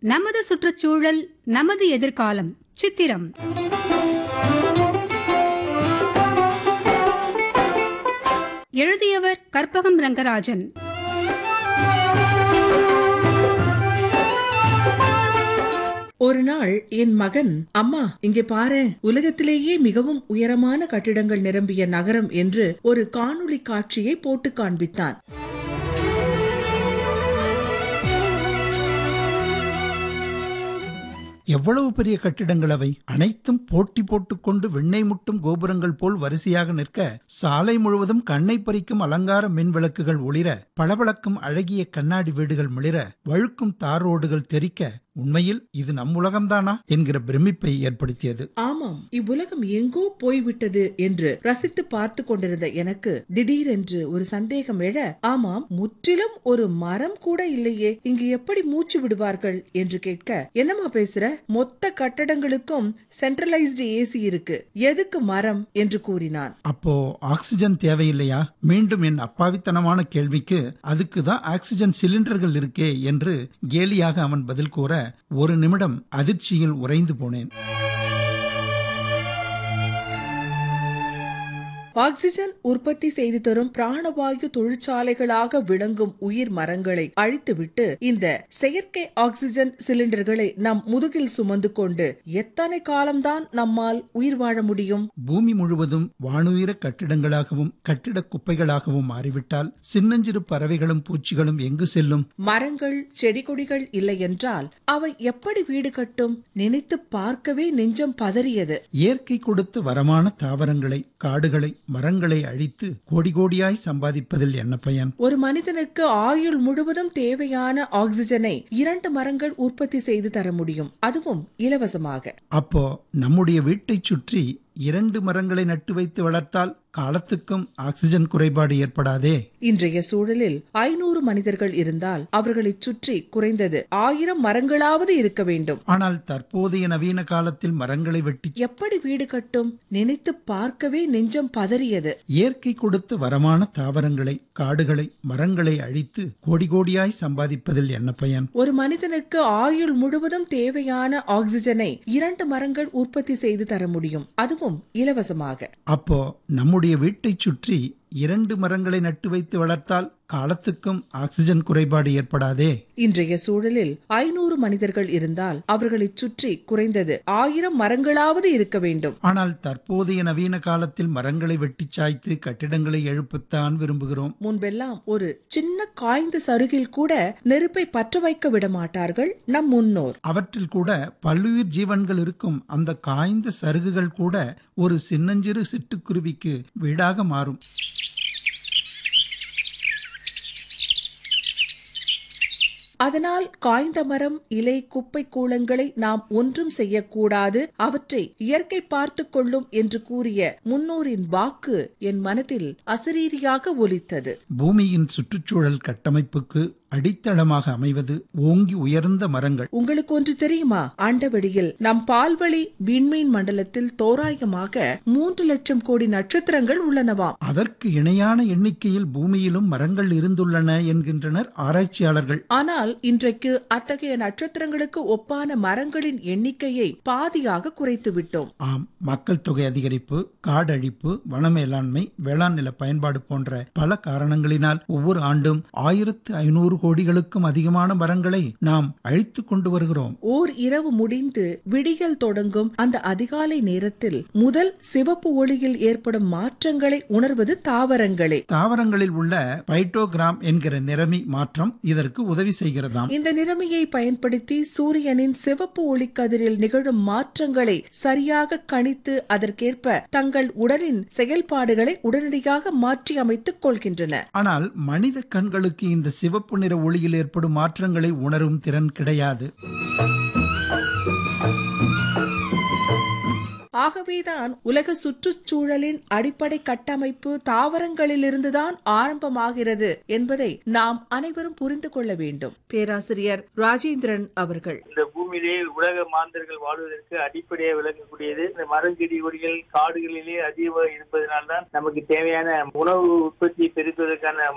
நமது சுற்றுச்சூழல் நமது எதிர்காலம் சித்திரம் எழுதியவர் கற்பகம் ரங்கராஜன் ஒரு நாள் என் மகன் அம்மா இங்கே பாரேன் உலகத்திலேயே மிகவும் உயரமான கட்டிடங்கள் நிரம்பிய நகரம் என்று ஒரு காணொளி காட்சியை போட்டு காண்பித்தான் எவ்வளவு பெரிய கட்டிடங்கள் அவை அனைத்தும் போட்டி போட்டுக்கொண்டு வெண்ணெய் முட்டும் கோபுரங்கள் போல் வரிசையாக நிற்க சாலை முழுவதும் கண்ணை பறிக்கும் அலங்கார மின் விளக்குகள் ஒளிர பளபளக்கும் அழகிய கண்ணாடி வீடுகள் மிளிர வழுக்கும் தார் ரோடுகள் தெறிக்க உண்மையில் இது நம் உலகம்தானா என்கிற பிரமிப்பை ஏற்படுத்தியது ஆமாம் இவ்வுலகம் எங்கோ போய்விட்டது என்று ரசித்து பார்த்து கொண்டிருந்த எனக்கு திடீரென்று ஒரு சந்தேகம் எழ ஆமாம் முற்றிலும் ஒரு மரம் கூட இல்லையே இங்கு எப்படி மூச்சு விடுவார்கள் என்று கேட்க என்னம்மா பேசுற மொத்த கட்டடங்களுக்கும் சென்ட்ரலைஸ்டு ஏசி இருக்கு எதுக்கு மரம் என்று கூறினான் அப்போ ஆக்சிஜன் தேவையில்லையா மீண்டும் என் அப்பாவித்தனமான கேள்விக்கு அதுக்கு தான் ஆக்சிஜன் சிலிண்டர்கள் இருக்கே என்று கேலியாக அவன் பதில் கூற ஒரு நிமிடம் அதிர்ச்சியில் உறைந்து போனேன் ஆக்சிஜன் உற்பத்தி செய்து தரும் பிராணவாயு தொழிற்சாலைகளாக விளங்கும் உயிர் மரங்களை அழித்துவிட்டு இந்த செயற்கை ஆக்சிஜன் சிலிண்டர்களை நம் முதுகில் சுமந்து கொண்டு எத்தனை காலம்தான் நம்மால் உயிர் வாழ முடியும் பூமி முழுவதும் வானுயர கட்டிடங்களாகவும் கட்டிட குப்பைகளாகவும் மாறிவிட்டால் சின்னஞ்சிறு பறவைகளும் பூச்சிகளும் எங்கு செல்லும் மரங்கள் செடி கொடிகள் இல்லை என்றால் அவை எப்படி வீடு கட்டும் நினைத்து பார்க்கவே நெஞ்சம் பதறியது இயற்கை கொடுத்த வரமான தாவரங்களை காடுகளை மரங்களை அழித்து கோடி கோடியாய் சம்பாதிப்பதில் என்ன பயன் ஒரு மனிதனுக்கு ஆயுள் முழுவதும் தேவையான ஆக்சிஜனை இரண்டு மரங்கள் உற்பத்தி செய்து தர முடியும் அதுவும் இலவசமாக அப்போ நம்முடைய வீட்டைச் சுற்றி இரண்டு மரங்களை நட்டு வைத்து வளர்த்தால் காலத்துக்கும் ஆக்சிஜன் குறைபாடு ஏற்படாதே இன்றைய சூழலில் ஐநூறு மனிதர்கள் இருந்தால் அவர்களைச் சுற்றி குறைந்தது ஆயிரம் மரங்களாவது இருக்க வேண்டும் ஆனால் தற்போதைய நவீன காலத்தில் மரங்களை வெட்டி எப்படி வீடு கட்டும் நினைத்து பார்க்கவே நெஞ்சம் பதறியது இயற்கை கொடுத்த வரமான தாவரங்களை காடுகளை மரங்களை அழித்து கோடி கோடியாய் சம்பாதிப்பதில் என்ன பயன் ஒரு மனிதனுக்கு ஆயுள் முழுவதும் தேவையான ஆக்சிஜனை இரண்டு மரங்கள் உற்பத்தி செய்து தர முடியும் அதுவும் இலவசமாக அப்போ நம்முடைய வீட்டைச் சுற்றி இரண்டு மரங்களை நட்டு வைத்து வளர்த்தால் காலத்துக்கும் ஆக்சிஜன் குறைபாடு ஏற்படாதே இன்றைய சூழலில் ஐநூறு மனிதர்கள் இருந்தால் அவர்களைச் சுற்றி குறைந்தது ஆயிரம் மரங்களாவது இருக்க வேண்டும் ஆனால் தற்போதைய நவீன காலத்தில் மரங்களை வெட்டிச் சாய்த்து கட்டிடங்களை எழுப்பத்தான் விரும்புகிறோம் முன்பெல்லாம் ஒரு சின்ன காய்ந்த சருகில் கூட நெருப்பை பற்ற வைக்க விட மாட்டார்கள் நம் முன்னோர் அவற்றில் கூட பல்லுயிர் ஜீவன்கள் இருக்கும் அந்த காய்ந்த சருகுகள் கூட ஒரு சின்னஞ்சிறு சிட்டுக்குருவிக்கு வீடாக மாறும் அதனால் காய்ந்த மரம் இலை குப்பை கூலங்களை நாம் ஒன்றும் செய்யக்கூடாது அவற்றை இயற்கை பார்த்து கொள்ளும் என்று கூறிய முன்னோரின் வாக்கு என் மனதில் அசரீரியாக ஒலித்தது பூமியின் சுற்றுச்சூழல் கட்டமைப்புக்கு அடித்தளமாக அமைவது ஓங்கி உயர்ந்த மரங்கள் உங்களுக்கு ஒன்று தெரியுமா ஆண்டவெளியில் நம் பால்வழி விண்மீன் மண்டலத்தில் தோராயமாக மூன்று லட்சம் கோடி நட்சத்திரங்கள் உள்ளனவாம் அதற்கு இணையான எண்ணிக்கையில் பூமியிலும் மரங்கள் இருந்துள்ளன என்கின்றனர் ஆராய்ச்சியாளர்கள் ஆனால் இன்றைக்கு அத்தகைய நட்சத்திரங்களுக்கு ஒப்பான மரங்களின் எண்ணிக்கையை பாதியாக குறைத்து விட்டோம் ஆம் மக்கள் தொகை அதிகரிப்பு காடழிப்பு வன மேலாண்மை வேளாண் நில பயன்பாடு போன்ற பல காரணங்களினால் ஒவ்வொரு ஆண்டும் ஆயிரத்து ஐநூறு கோடிகளுக்கும் அதிகமான மரங்களை நாம் அழித்து கொண்டு வருகிறோம் ஓர் இரவு முடிந்து விடியல் தொடங்கும் அந்த அதிகாலை நேரத்தில் முதல் சிவப்பு ஒளியில் ஏற்படும் மாற்றங்களை உணர்வது தாவரங்களே தாவரங்களில் உள்ள பைட்டோகிராம் என்கிற நிறமி மாற்றம் இதற்கு உதவி செய்கிறதாம் இந்த நிலைமையை பயன்படுத்தி சூரியனின் சிவப்பு ஒளிக்கதிரில் நிகழும் மாற்றங்களை சரியாக கணித்து அதற்கேற்ப தங்கள் உடலின் செயல்பாடுகளை உடனடியாக மாற்றி அமைத்துக் கொள்கின்றன ஆனால் மனித கண்களுக்கு இந்த சிவப்பு நிற ஒளியில் ஏற்படும் மாற்றங்களை உணரும் திறன் கிடையாது ஆகவேதான் உலக சுற்றுச்சூழலின் அடிப்படை கட்டமைப்பு தாவரங்களிலிருந்துதான் ஆரம்பமாகிறது என்பதை நாம் அனைவரும் புரிந்து கொள்ள வேண்டும் பேராசிரியர் ராஜேந்திரன் அவர்கள் இந்த பூமியிலே உலக மாந்தர்கள் வாழ்வதற்கு அடிப்படையாக விளங்கக்கூடியது இந்த மரஞ்செடி கொடிகள் காடுகளிலே அதிகமாக இருப்பதனால்தான் நமக்கு தேவையான உணவு உற்பத்தி பெருக்குவதற்கான